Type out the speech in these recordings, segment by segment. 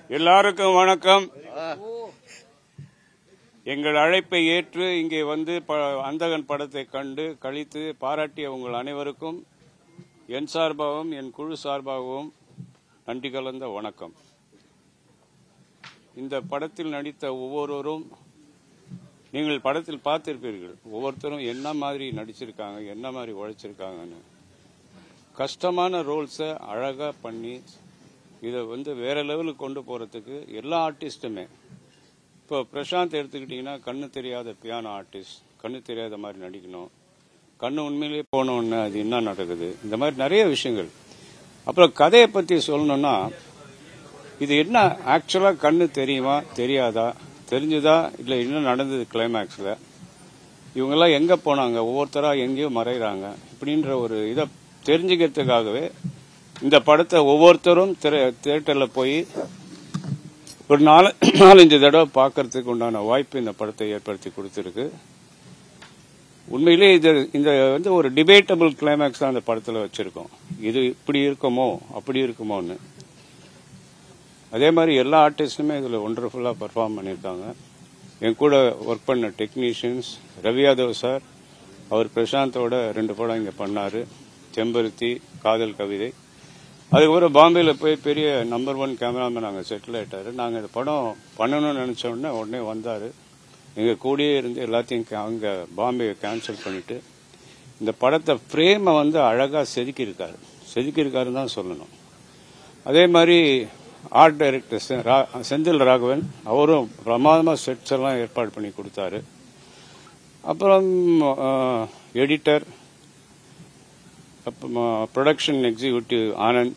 எல்லாருக்கும் வணக்கம் எங்கள் அழைப்பை ஏற்று இங்கே வந்து ப- அந்தகன் படத்தை கண்டு கழித்து பாராட்டிய உங்கள் அனைவருக்கும் என் சார்பாகவும் என் குழு சார்பாகவும் நன்றி கலந்த வணக்கம் இந்த படத்தில் நடித்த ஒவ்வொருவரும் நீங்கள் படத்தில் பார்த்திருப்பீர்கள் ஒவ்வொருத்தரும் என்ன மாதிரி நடிச்சிருக்காங்க என்ன மாதிரி உழைச்சிருக்காங்கன்னு கஷ்டமான ரோல்ஸை அழகாக பண்ணி இதை வந்து வேற லெவலுக்கு கொண்டு போகிறதுக்கு எல்லா ஆர்டிஸ்ட்டுமே இப்போ பிரசாந்த் எடுத்துக்கிட்டிங்கன்னா கண்ணு தெரியாத பியானோ ஆர்டிஸ்ட் கண்ணு தெரியாத மாதிரி நடிக்கணும் கண்ணு உண்மையிலேயே போனோன்னு அது என்ன நடக்குது இந்த மாதிரி நிறைய விஷயங்கள் அப்புறம் கதையை பற்றி சொல்லணும்னா இது என்ன ஆக்சுவலாக கண்ணு தெரியுமா தெரியாதா தெரிஞ்சுதா இல்லை என்ன நடந்தது கிளைமேக்ஸில் இவங்கெல்லாம் எங்கே போனாங்க ஒவ்வொருத்தராக எங்கேயோ மறைகிறாங்க இப்படின்ற ஒரு இதை தெரிஞ்சுக்கிறதுக்காகவே இந்த படத்தை ஒவ்வொருத்தரும் தியேட்டரில் போய் ஒரு நாலு நாலஞ்சு தடவை பார்க்கறதுக்கு உண்டான வாய்ப்பு இந்த படத்தை ஏற்படுத்தி கொடுத்துருக்கு உண்மையிலே இது இந்த வந்து ஒரு டிபேட்டபிள் கிளைமேக்ஸ் தான் இந்த படத்தில் வச்சிருக்கோம் இது இப்படி இருக்குமோ அப்படி இருக்குமோன்னு அதே மாதிரி எல்லா ஆர்டிஸ்டுமே இதில் ஒண்டர்ஃபுல்லாக பர்ஃபார்ம் பண்ணியிருக்காங்க என் கூட ஒர்க் பண்ண டெக்னீஷியன்ஸ் ரவி யாதவ் சார் அவர் பிரசாந்தோட ரெண்டு படம் இங்கே பண்ணார் செம்பருத்தி காதல் கவிதை அதுக்கப்புறம் பாம்பேயில் போய் பெரிய நம்பர் ஒன் கேமராமேன் அங்கே செட்டில் ஆயிட்டாரு நாங்கள் இந்த படம் பண்ணணும்னு நினச்ச உடனே உடனே வந்தார் எங்கள் கூடயே இருந்து எல்லாத்தையும் கே- அங்கே பாம்பேயை கேன்சல் பண்ணிட்டு இந்த படத்தை ஃப்ரேமை வந்து அழகாக செதுக்கியிருக்காரு செதுக்கியிருக்காருன்னு தான் சொல்லணும் அதே மாதிரி ஆர்ட் டைரக்டர் செ- ரா- செந்தில் ராகவன் அவரும் பிரமாதமாக செட்ஸ் எல்லாம் ஏற்பாடு பண்ணி கொடுத்தாரு அப்புறம் எடிட்டர் அப்புறமா ப்ரொடக்ஷன் எக்ஸிக்யூட்டிவ் ஆனந்த்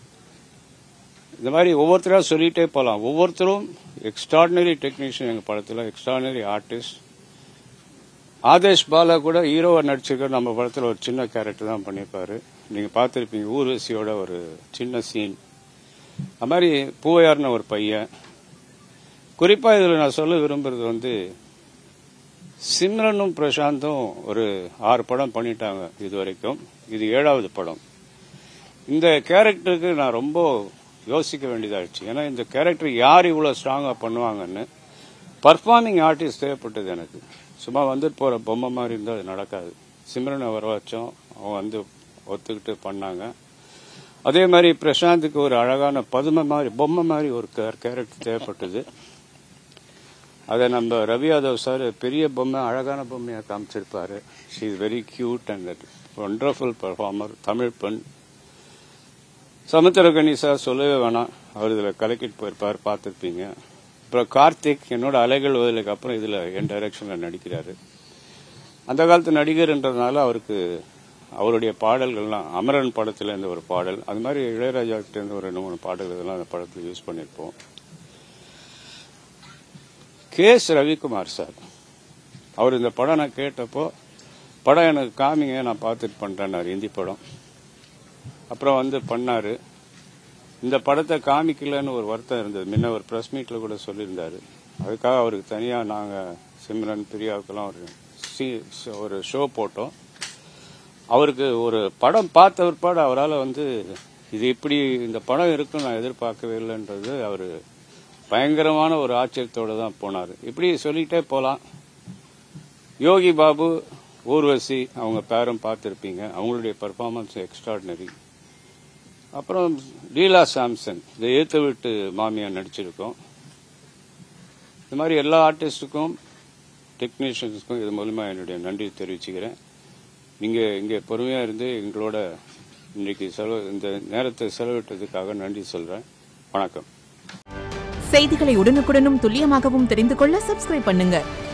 இந்த மாதிரி ஒவ்வொருத்தராக சொல்லிட்டே போகலாம் ஒவ்வொருத்தரும் எக்ஸ்ட்ராடினரி டெக்னீஷியன் எங்கள் படத்தில் எக்ஸ்ட்ராடினரி ஆர்டிஸ்ட் ஆதேஷ் பாலா கூட ஹீரோவை நடிச்சிருக்க நம்ம படத்தில் ஒரு சின்ன கேரக்டர் தான் பண்ணியிருப்பாரு நீங்கள் பார்த்துருப்பீங்க ஊர்வசியோட ஒரு சின்ன சீன் அது மாதிரி பூவையார்னு ஒரு பையன் குறிப்பாக இதில் நான் சொல்ல விரும்புறது வந்து சிம்ரனும் பிரசாந்தும் ஒரு ஆறு படம் பண்ணிட்டாங்க இது வரைக்கும் இது ஏழாவது படம் இந்த கேரக்டருக்கு நான் ரொம்ப யோசிக்க வேண்டியதாகிடுச்சு ஏன்னா இந்த கேரக்டர் யார் இவ்வளோ ஸ்ட்ராங்காக பண்ணுவாங்கன்னு பர்ஃபார்மிங் ஆர்டிஸ்ட் தேவைப்பட்டது எனக்கு சும்மா வந்துட்டு போகிற பொம்மை மாதிரி இருந்தால் அது நடக்காது சிம்ரனை வர வச்சோம் அவங்க வந்து ஒத்துக்கிட்டு பண்ணாங்க அதே மாதிரி பிரசாந்துக்கு ஒரு அழகான பதுமை மாதிரி பொம்மை மாதிரி ஒரு கேரக்டர் தேவைப்பட்டது அதை நம்ம ரவி யாதவ் சார் பெரிய பொம்மை அழகான பொம்மையை காமிச்சிருப்பாரு she is very cute and wonderful performer Tamil பெண் சமுத்திரகனி சார் சொல்லவே வேணாம் அவர் இதில் கலக்கிட்டு போயிருப்பார் பார்த்துருப்பீங்க அப்புறம் கார்த்திக் என்னோட அலைகள் வதலுக்கு அப்புறம் இதில் என் டைரக்ஷனில் நடிக்கிறாரு அந்த காலத்து நடிகர்ன்றதுனால அவருக்கு அவருடைய பாடல்கள்லாம் அமரன் படத்துல இருந்து ஒரு பாடல் அது மாதிரி இளையராஜா கிட்ட இருந்து ஒரு ரெண்டு மூணு பாடல்கள் இதெல்லாம் அந்த படத்தில் யூஸ் பண்ணியிருப்போம் கே எஸ் ரவிக்குமார் சார் அவர் இந்த படம் நான் கேட்டப்போ படம் எனக்கு காமிங்க நான் பார்த்துட்டு பண்ணுறேன்னாரு ஹிந்தி படம் அப்புறம் வந்து பண்ணாரு இந்த படத்தை காமிக்கலன்னு ஒரு வருத்தம் இருந்தது முன்ன ஒரு ப்ரெஸ் மீட்டில் கூட சொல்லியிருந்தாரு அதுக்காக அவருக்கு தனியாக நாங்கள் சிம்ரன் பிரியாவுக்கெல்லாம் ஒரு சி- ஒரு ஷோ போட்டோம் அவருக்கு ஒரு படம் பார்த்த பிற்பாடு அவரால் வந்து இது இப்படி இந்த படம் இருக்கும் நான் எதிர்பார்க்கவே இல்லைன்றது அவர் பயங்கரமான ஒரு ஆச்சரியத்தோட தான் போனார் இப்படி சொல்லிட்டே போகலாம் யோகி பாபு ஊர்வசி அவங்க பேரும் பார்த்துருப்பீங்க அவங்களுடைய பர்ஃபார்மன்ஸ் எக்ஸ்ட்ராடினரி அப்புறம் லீலா சாம்சன் இந்த ஏத்து விட்டு மாமியா நடிச்சிருக்கோம் இந்த மாதிரி எல்லா ஆர்டிஸ்டுக்கும் டெக்னீஷியன்ஸுக்கும் இது மூலமா என்னுடைய நன்றி தெரிவிச்சுக்கிறேன் நீங்கள் இங்கே பொறுமையாக இருந்து எங்களோட இன்னைக்கு செலவு இந்த நேரத்தை செலவிட்டதுக்காக நன்றி சொல்கிறேன் வணக்கம் செய்திகளை உடனுக்குடனும் துல்லியமாகவும் தெரிந்து கொள்ள சப்ஸ்கிரைப் பண்ணுங்க